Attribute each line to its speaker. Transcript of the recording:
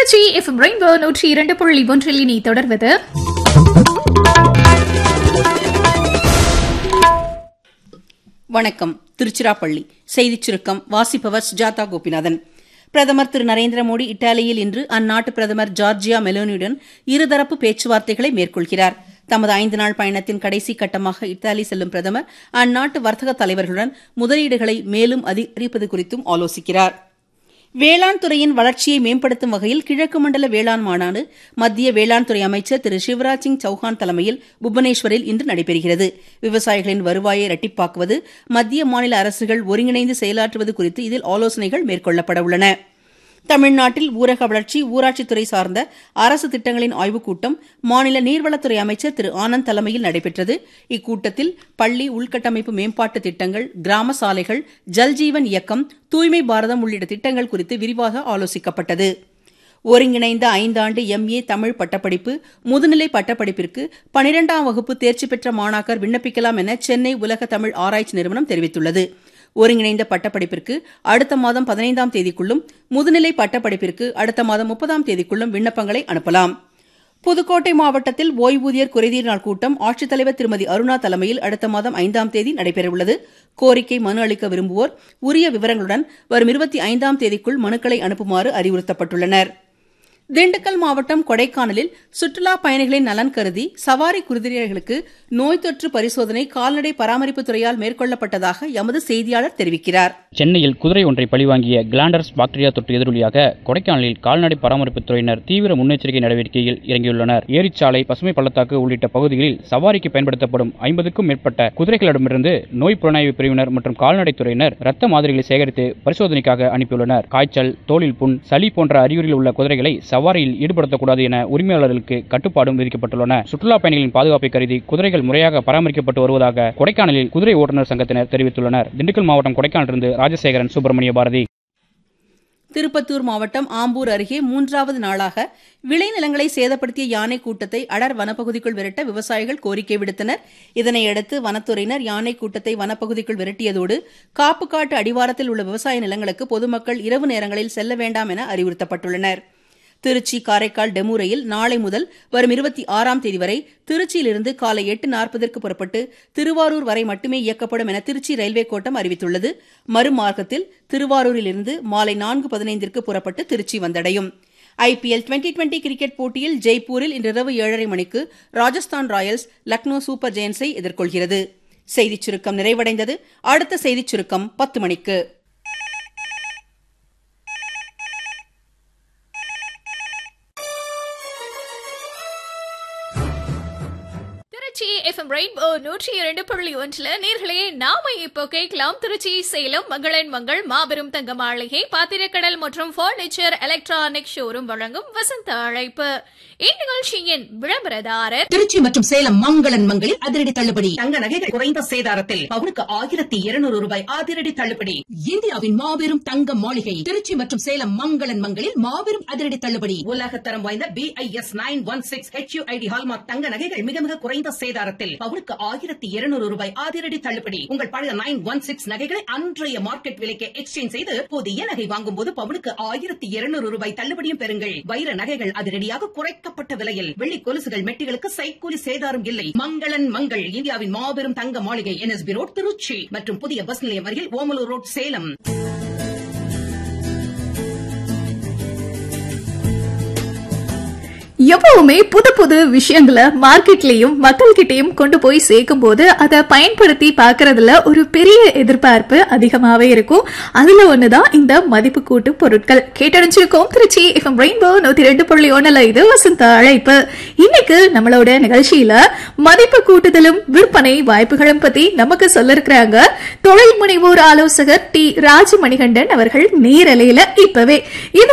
Speaker 1: Trichy FM rainbow நூற்றி இரண்டு புள்ளி ஒன்றில் இனி தொடர்வது
Speaker 2: வணக்கம் திருச்சிராப்பள்ளி செய்திச் சுருக்கம் வாசிப்பவர் சுஜாதா கோபிநாதன் பிரதமர் திரு நரேந்திர மோடி இத்தாலியில் இன்று அந்நாட்டு பிரதமர் ஜார்ஜியா மெலோனியுடன் இருதரப்பு பேச்சுவார்த்தைகளை மேற்கொள்கிறார் தமது ஐந்து நாள் பயணத்தின் கடைசி கட்டமாக இத்தாலி செல்லும் பிரதமர் அந்நாட்டு வர்த்தக தலைவர்களுடன் முதலீடுகளை மேலும் அதிகரிப்பது குறித்தும் ஆலோசிக்கிறார் வேளாண் துறையின் வளர்ச்சியை மேம்படுத்தும் வகையில் கிழக்கு மண்டல வேளாண் மாநாடு மத்திய வேளாண் துறை அமைச்சர் திரு சிவராஜ் சிங் சௌஹான் தலைமையில் புவனேஸ்வரில் இன்று நடைபெறுகிறது விவசாயிகளின் வருவாயை இரட்டிப்பாக்குவது மத்திய மாநில அரசுகள் ஒருங்கிணைந்து செயலாற்றுவது குறித்து இதில் ஆலோசனைகள் மேற்கொள்ளப்பட உள்ளன தமிழ்நாட்டில் ஊரக வளர்ச்சி ஊராட்சித்துறை சார்ந்த அரசு திட்டங்களின் ஆய்வுக் கூட்டம் மாநில நீர்வளத்துறை அமைச்சர் திரு ஆனந்த் தலைமையில் நடைபெற்றது இக்கூட்டத்தில் பள்ளி உள்கட்டமைப்பு மேம்பாட்டு திட்டங்கள் கிராம சாலைகள் ஜல்ஜீவன் இயக்கம் தூய்மை பாரதம் உள்ளிட்ட திட்டங்கள் குறித்து விரிவாக ஆலோசிக்கப்பட்டது ஒருங்கிணைந்த ஐந்தாண்டு எம்ஏ தமிழ் பட்டப்படிப்பு முதுநிலை பட்டப்படிப்பிற்கு பனிரெண்டாம் வகுப்பு தேர்ச்சி பெற்ற மாணாக்கர் விண்ணப்பிக்கலாம் என சென்னை உலக தமிழ் ஆராய்ச்சி நிறுவனம் தெரிவித்துள்ளது ஒருங்கிணைந்த பட்டப்படிப்பிற்கு அடுத்த மாதம் பதினைந்தாம் தேதிக்குள்ளும் முதுநிலை பட்டப்படிப்பிற்கு அடுத்த மாதம் முப்பதாம் தேதிக்குள்ளும் விண்ணப்பங்களை அனுப்பலாம் புதுக்கோட்டை மாவட்டத்தில் ஓய்வூதியர் குறைதீர் நாள் கூட்டம் ஆட்சித்தலைவர் திருமதி அருணா தலைமையில் அடுத்த மாதம் ஐந்தாம் தேதி நடைபெறவுள்ளது கோரிக்கை மனு அளிக்க விரும்புவோர் உரிய விவரங்களுடன் வரும் இருபத்தி ஐந்தாம் தேதிக்குள் மனுக்களை அனுப்புமாறு அறிவுறுத்தப்பட்டுள்ளனா் திண்டுக்கல் மாவட்டம் கொடைக்கானலில் சுற்றுலா பயணிகளின் நலன் கருதி சவாரி குதிரைகளுக்கு நோய் தொற்று பரிசோதனை கால்நடை பராமரிப்புத் துறையால் மேற்கொள்ளப்பட்டதாக எமது செய்தியாளர் தெரிவிக்கிறார்
Speaker 3: சென்னையில் குதிரை ஒன்றை பழிவாங்கிய கிளாண்டர்ஸ் பாக்டீரியா தொற்று எதிரொலியாக கொடைக்கானலில் கால்நடை பராமரிப்புத் துறையினர் தீவிர முன்னெச்சரிக்கை நடவடிக்கையில் இறங்கியுள்ளனர் ஏரிச்சாலை பசுமை பள்ளத்தாக்கு உள்ளிட்ட பகுதிகளில் சவாரிக்கு பயன்படுத்தப்படும் ஐம்பதுக்கும் மேற்பட்ட குதிரைகளிடமிருந்து நோய் புலனாய்வு பிரிவினர் மற்றும் கால்நடைத்துறையினர் ரத்த மாதிரிகளை சேகரித்து பரிசோதனைக்காக அனுப்பியுள்ளனர் காய்ச்சல் தோலில் புண் சளி போன்ற அறிகுறியில் உள்ள குதிரைகளை சவாரியில் ஈடுபடுத்தக்கூடாது என உரிமையாளர்களுக்கு கட்டுப்பாடும் விதிக்கப்பட்டுள்ளன சுற்றுலா பயணிகளின் பாதுகாப்பை கருதி குதிரைகள் முறையாக பராமரிக்கப்பட்டு வருவதாக கொடைக்கானலில் குதிரை ஓட்டுநர் சங்கத்தினர் தெரிவித்துள்ளனர் திண்டுக்கல் மாவட்டம் கொடைக்கானலிருந்து ராஜசேகரன் சுப்பிரமணிய பாரதி
Speaker 2: திருப்பத்தூர் மாவட்டம் ஆம்பூர் அருகே மூன்றாவது நாளாக விளைநிலங்களை சேதப்படுத்திய யானை கூட்டத்தை அடர் வனப்பகுதிக்குள் விரட்ட விவசாயிகள் கோரிக்கை விடுத்தனர் இதனையடுத்து வனத்துறையினர் யானை கூட்டத்தை வனப்பகுதிக்குள் விரட்டியதோடு காப்புக்காட்டு அடிவாரத்தில் உள்ள விவசாய நிலங்களுக்கு பொதுமக்கள் இரவு நேரங்களில் செல்ல வேண்டாம் என அறிவுறுத்தப்பட்டுள்ளனர் திருச்சி காரைக்கால் டெமு ரயில் நாளை முதல் வரும் இருபத்தி ஆறாம் தேதி வரை திருச்சியிலிருந்து காலை எட்டு நாற்பதற்கு புறப்பட்டு திருவாரூர் வரை மட்டுமே இயக்கப்படும் என திருச்சி ரயில்வே கோட்டம் அறிவித்துள்ளது மறுமார்க்கத்தில் திருவாரூரிலிருந்து மாலை நான்கு பதினைந்திற்கு புறப்பட்டு திருச்சி வந்தடையும் ஐபிஎல் டுவெண்டி டுவெண்டி கிரிக்கெட் போட்டியில் ஜெய்ப்பூரில் இன்றிரவு ஏழரை மணிக்கு ராஜஸ்தான் ராயல்ஸ் லக்னோ சூப்பர் ஜெயின்ஸை எதிர்கொள்கிறது செய்திச் சுருக்கம் நிறைவடைந்தது அடுத்த செய்திச் சுருக்கம் பத்து மணிக்கு
Speaker 1: திருச்சி எஃப்எம் ரெயின்போ நூற்றி இரண்டு புள்ளி ஒன்றுல நேர்களே நாம இப்போ கேட்கலாம் திருச்சி சேலம் மங்களன் மங்கள் மாபெரும் தங்க மாளிகை பாத்திரக்கடல் மற்றும் பர்னிச்சர் எலக்ட்ரானிக் ஷோரூம் வழங்கும் வசந்த அழைப்பு இந்நிகழ்ச்சியின் விளம்பரதாரர்
Speaker 4: திருச்சி மற்றும் சேலம் மங்களன் மங்களில் அதிரடி தள்ளுபடி தங்க நகைகள் குறைந்த சேதாரத்தில் பவுனுக்கு ஆயிரத்தி இருநூறு ரூபாய் அதிரடி தள்ளுபடி இந்தியாவின் மாபெரும் தங்க மாளிகை திருச்சி மற்றும் சேலம் மங்களன் மங்களில் மாபெரும் அதிரடி தள்ளுபடி உலகத்தரம் வாய்ந்த B I S nine one six HUID hallmark தங்க நகைகள் மிக மிக குறைந்த சேதாரத்தில் பவுனுக்கு ஆயிரத்தி இருநூறு ரூபாய் அதிரடி தள்ளுபடி உங்கள் பழைய நைன் ஒன் சிக்ஸ் நகைகளை அன்றைய மார்க்கெட் விலைக்கு எக்ஸ்சேஞ்ச் செய்து புதிய நகை வாங்கும் போது பவுனுக்கு ஆயிரத்தி இருநூறு ரூபாய் தள்ளுபடியும் பெறுங்கள் வைர நகைகள் அதிரடியாக குறைக்கப்பட்ட விலையில் வெள்ளி கொலுசுகள் மெட்டிகளுக்கு சைக்கூலி சேதாரம் இல்லை மங்களன் மங்கள் இந்தியாவின் மாபெரும் தங்க மாளிகை என்எஸ்பி ரோட் திருச்சி மற்றும் புதிய பஸ் நிலையம் அருகில் ஓமலூர் ரோட் சேலம்
Speaker 1: எப்பவுமே புது புது விஷயங்களை மார்க்கெட்லயும் மக்கள்கிட்டயும் கொண்டு போய் சேர்க்கும் போது அதை பயன்படுத்தி பார்க்கறதுல ஒரு பெரிய எதிர்பார்ப்பு அதிகமாவே இருக்கும் அதுல ஒண்ணுதான் இந்த மதிப்பு கூட்டு பொருட்கள் கேட்டறிஞ்சிருக்கோம் திருச்சி எஃப்எம் ரெயின்போ நூத்தி ரெண்டு புள்ளி ஒண்ணுல இது வசந்த அழைப்பு இன்னைக்கு நம்மளோட நிகழ்ச்சியில மதிப்பு கூட்டுதலும் விற்பனை வாய்ப்புகளும் பத்தி நமக்கு சொல்ல இருக்கிறாங்க தொழில் முனைவோர் ஆலோசகர் டி ராஜமணிகண்டன் அவர்கள் நேரலையில இப்பவே இது